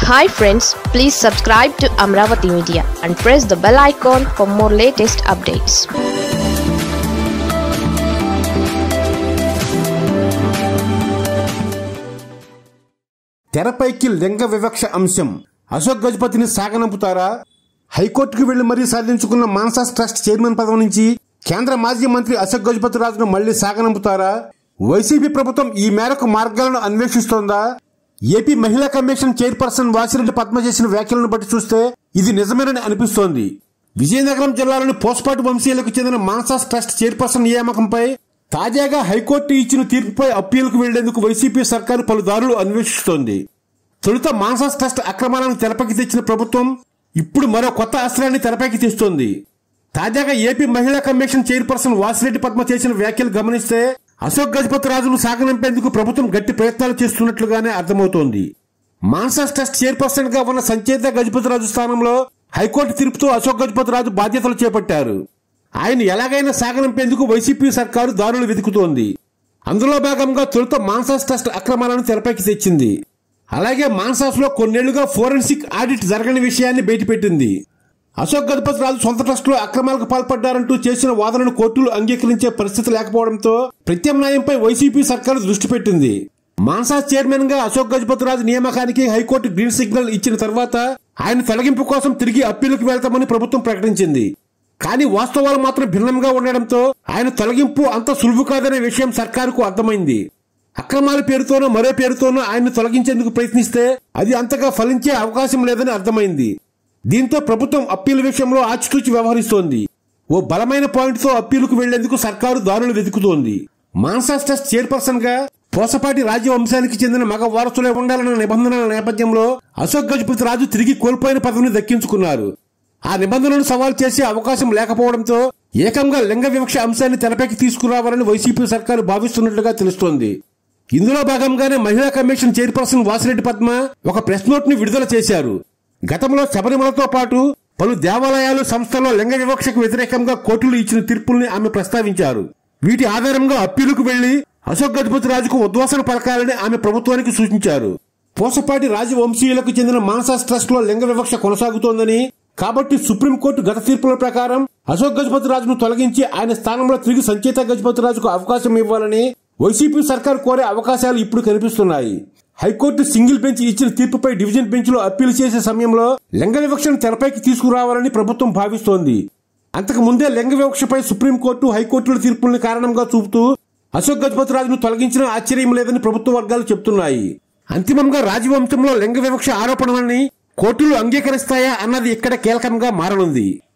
hi friends please subscribe to Amaravati media and press the bell icon for more latest updates తెరపైకి లింగ వివక్ష అంశం అశోక్ గజపతిని సాగనంపుతారా హైకోర్టుకు వెళ్లి మరీ సాధించుకున్న మాన్సాస్ ట్రస్ట్ చైర్మన్ పదవి నుంచి కేంద్ర మాజీ మంత్రి అశోక్ గజపతి రాజును మళ్లీ సాగనంపుతారా వైసీపీ ప్రభుత్వం ఈ మేరకు మార్గాలను అన్వేషిస్తోందా ఏపీ మహిళా కమిషన్ చైర్పర్సన్ వాసిరెడ్డి పద్మ చేసిన వ్యాఖ్యలను బట్టి చూస్తే ఇది నిజమేనని అనిపిస్తోంది విజయనగరం జిల్లాలోని పోస్పాటు వంశీయులకు చెందిన మాన్సాస్ ట్రస్ట్ చైర్పర్సన్ నియామకంపై తాజాగా హైకోర్టు ఇచ్చిన తీర్పుపై అప్పీలుకు వెళ్లేందుకు వైసీపీ సర్కారు పలు దారులు అన్వేషిస్తోంది తొలుత మాన్సాస్ ట్రస్ట్ అక్రమాలను తెరపైకి తెచ్చిన ప్రభుత్వం ఇప్పుడు మరో కొత్త అస్త్రాన్ని తెరపైకి తెస్తోంది తాజాగా ఏపీ మహిళా కమిషన్ చైర్పర్సన్ వాసిరెడ్డి పద్మ చేసిన వ్యాఖ్యలు గమనిస్తే అశోక్ గజపతి రాజును సాగనంపేందుకు ప్రభుత్వం గట్టి ప్రయత్నాలు చేస్తున్నట్లుగానే అర్థమవుతోంది మాన్సాస్ ట్రస్ట్ చైర్పర్సన్ గా ఉన్న సంచేత గజపతి రాజు స్థానంలో హైకోర్టు తీర్పుతో అశోక్ గజపతి రాజు బాధ్యతలు చేపట్టారు ఆయన ఎలాగైనా సాగనంపేందుకు వైసీపీ సర్కారు దారులు వెతుకుతోంది అందులో భాగంగా తొలుత మాన్సాస్ ట్రస్ట్ అక్రమాలను తెరపైకి తెచ్చింది అలాగే మాన్సాస్ లో కొన్నేళ్లుగా ఫోరెన్సిక్ ఆడిట్ జరగని విషయాన్ని బయటపెట్టింది అశోక్ గజపతి రాజు సొంత ట్రస్ట్ లో అక్రమాలకు పాల్పడ్డారంటూ చేసిన వాదనను కోర్టులు అంగీకరించే పరిస్థితి లేకపోవడంతో ప్రత్యామ్నాయంపై వైసీపీ సర్కారు దృష్టి పెట్టింది మాన్సాస్ చైర్మన్ గా అశోక్ గజపతి రాజు నియామకానికి హైకోర్టు గ్రీన్ సిగ్నల్ ఇచ్చిన తర్వాత ఆయన తొలగింపు కోసం తిరిగి అప్పీలుకు వెళ్తామని ప్రభుత్వం ప్రకటించింది కానీ వాస్తవాలు మాత్రం భిన్నంగా ఉండడంతో ఆయన తొలగింపు అంత సులువు కాదనే విషయం సర్కారుకు అర్థమైంది అక్రమాల పేరుతోనో మరో పేరుతోనో ఆయన్ని తొలగించేందుకు ప్రయత్నిస్తే అది అంతగా ఫలించే అవకాశం లేదని అర్థమైంది దీంతో ప్రభుత్వం అప్పీలు విషయంలో ఆచితూచి వ్యవహరిస్తోంది ఓ బలమైన పాయింట్ తో అప్పీలుకు వెళ్లేందుకు సర్కారు దారులు వెతుకుతోంది మాన్సాస్ ట్రస్ట్ చైర్పర్సన్ గా పోసపాటి రాజవంశానికి చెందిన మగ వారసులే ఉండాలన్న నిబంధనల నేపథ్యంలో అశోక్ గజపతి రాజు తిరిగి కోల్పోయిన పదవిని దక్కించుకున్నారు ఆ నిబంధనలను సవాల్ చేసే అవకాశం లేకపోవడంతో ఏకంగా లింగ వివక్ష అంశాన్ని తెరపైకి తీసుకురావాలని వైసీపీ సర్కారు భావిస్తున్నట్లుగా తెలుస్తోంది ఇందులో భాగంగానే మహిళా కమిషన్ చైర్పర్సన్ వాసిరెడ్డి పద్మ ఒక ప్రెస్ నోట్ ని విడుదల చేశారు గతంలో శబరిమలతో పాటు పలు దేవాలయాలు సంస్థల్లో లింగ వివక్షకు వ్యతిరేకంగా కోర్టులు ఇచ్చిన తీర్పుల్ని ఆమె ప్రస్తావించారు వీటి ఆధారంగా అప్పీలుకు వెళ్లి అశోక్ గజపతి రాజుకు ఉద్వాసన పలకాలని ఆమె ప్రభుత్వానికి సూచించారు పోసపాటి రాజవంశీయులకు చెందిన మాన్సాస్ ట్రస్ట్ లో లింగ వివక్ష కొనసాగుతోందని కాబట్టి సుప్రీంకోర్టు గత తీర్పుల ప్రకారం అశోక్ గజపతి రాజును తొలగించి ఆయన స్థానంలో తిరిగి సంచేత గజపతి రాజుకు అవకాశం ఇవ్వాలని వైసీపీ సర్కార్ కోరే అవకాశాలు ఇప్పుడు కనిపిస్తున్నాయి హైకోర్టు సింగిల్ బెంచ్ ఇచ్చిన తీర్పుపై డివిజన్ బెంచ్ లో అప్పీల్ చేసే సమయంలో లింగ వివక్షను తెరపైకి తీసుకురావాలని ప్రభుత్వం భావిస్తోంది అంతకు ముందే లింగ వివక్షపై సుప్రీంకోర్టు హైకోర్టుల తీర్పుల్ని కారణంగా చూపుతూ అశోక్ గజపతి రాజును తొలగించిన ఆశ్చర్యం లేదని ప్రభుత్వ వర్గాలు చెబుతున్నాయి అంతిమంగా రాజవంశంలో లింగ వివక్ష ఆరోపణలని కోర్టులు అంగీకరిస్తాయా అన్నది ఇక్కడ కీలకంగా మారనుంది